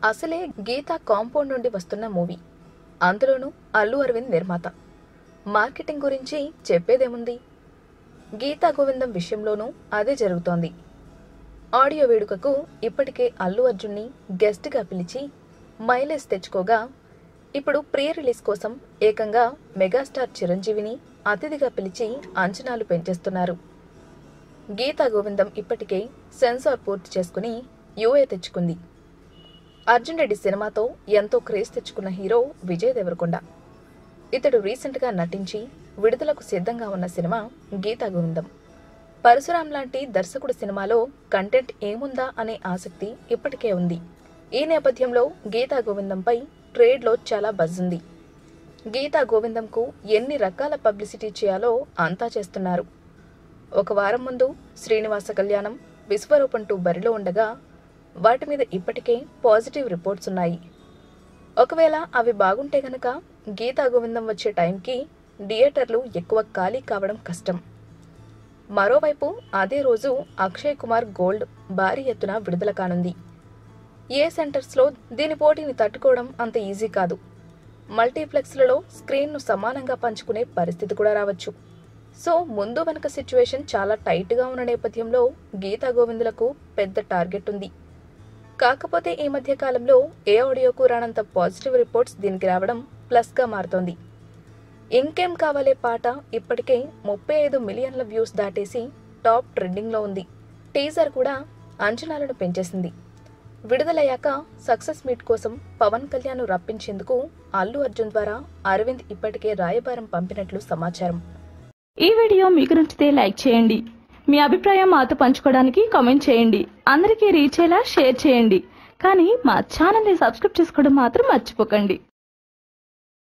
అసలే గీత కాంపౌండ్ నుండి వస్తున్న మూవీ అందులోనూ అల్లు అరవింద్ నిర్మాత మార్కెటింగ్ గురించి చెప్పేదేముంది గీతా గోవిందం విషయంలోనూ అదే జరుగుతోంది ఆడియో వేడుకకు ఇప్పటికే అల్లు అర్జున్ని గెస్ట్గా పిలిచి మైలేజ్ తెచ్చుకోగా ఇప్పుడు ప్రీ రిలీజ్ కోసం ఏకంగా మెగాస్టార్ చిరంజీవిని అతిథిగా పిలిచి అంచనాలు పెంచేస్తున్నారు గీతా గోవిందం ఇప్పటికే సెన్సార్ పూర్తి చేసుకుని యూఏ తెచ్చుకుంది అర్జున్ రెడ్డి సినిమాతో ఎంతో క్రేజ్ తెచ్చుకున్న హీరో విజయ్ దేవరకొండ ఇతడు రీసెంట్గా నటించి విడుదలకు సిద్ధంగా ఉన్న సినిమా గీతా గోవిందం పరశురాం లాంటి దర్శకుడి సినిమాలో కంటెంట్ ఏముందా అనే ఆసక్తి ఇప్పటికే ఉంది ఈ నేపథ్యంలో గీతా గోవిందంపై ట్రేడ్లో చాలా బజ్ ఉంది గీతా గోవిందంకు ఎన్ని రకాల పబ్లిసిటీ చేయాలో అంతా చేస్తున్నారు ఒక వారం ముందు శ్రీనివాస కళ్యాణం విశ్వరూపం టూ బరిలో ఉండగా వాటి మీద ఇప్పటికే పాజిటివ్ రిపోర్ట్స్ ఉన్నాయి ఒకవేళ అవి బాగుంటే గనక గీతా గోవిందం వచ్చే టైంకి థియేటర్లు ఎక్కువ ఖాళీ కావడం కష్టం మరోవైపు అదే రోజు అక్షయ్ కుమార్ గోల్డ్ భారీ ఎత్తున విడుదల కానుంది ఏ సెంటర్స్లో దీని పోటీని తట్టుకోవడం అంత ఈజీ కాదు మల్టీప్లెక్స్లలో స్క్రీన్ను సమానంగా పంచుకునే పరిస్థితి కూడా రావచ్చు సో ముందు వెనక సిచ్యువేషన్ చాలా టైట్గా ఉన్న నేపథ్యంలో గీతా గోవిందులకు పెద్ద టార్గెట్ ఉంది కాకపోతే ఈ మధ్య కాలంలో ఏ ఆడియోకు రానంత పాజిటివ్ రిపోర్ట్స్ దీనికి రావడం ప్లస్గా మారుతోంది ఇంకేం కావాలే పాట ఇప్పటికే ముప్పై ఐదు మిలియన్ల వ్యూస్ దాటేసి టాప్ ట్రెండింగ్లో ఉంది టీజర్ కూడా అంచనాలను పెంచేసింది విడుదలయ్యాక సక్సెస్ మీట్ కోసం పవన్ కళ్యాణ్ రప్పించేందుకు అల్లు అర్జున్ ద్వారా అరవింద్ ఇప్పటికే రాయబారం పంపినట్లు సమాచారం ఈ వీడియో మీకు నచ్చితే లైక్ చేయండి మీ అభిప్రాయం మాతో పంచుకోవడానికి కామెంట్ చేయండి అందరికీ రీచ్ అయ్యేలా షేర్ చేయండి కానీ మా ఛానల్ని సబ్స్క్రైబ్ చేసుకోవడం మాత్రం మర్చిపోకండి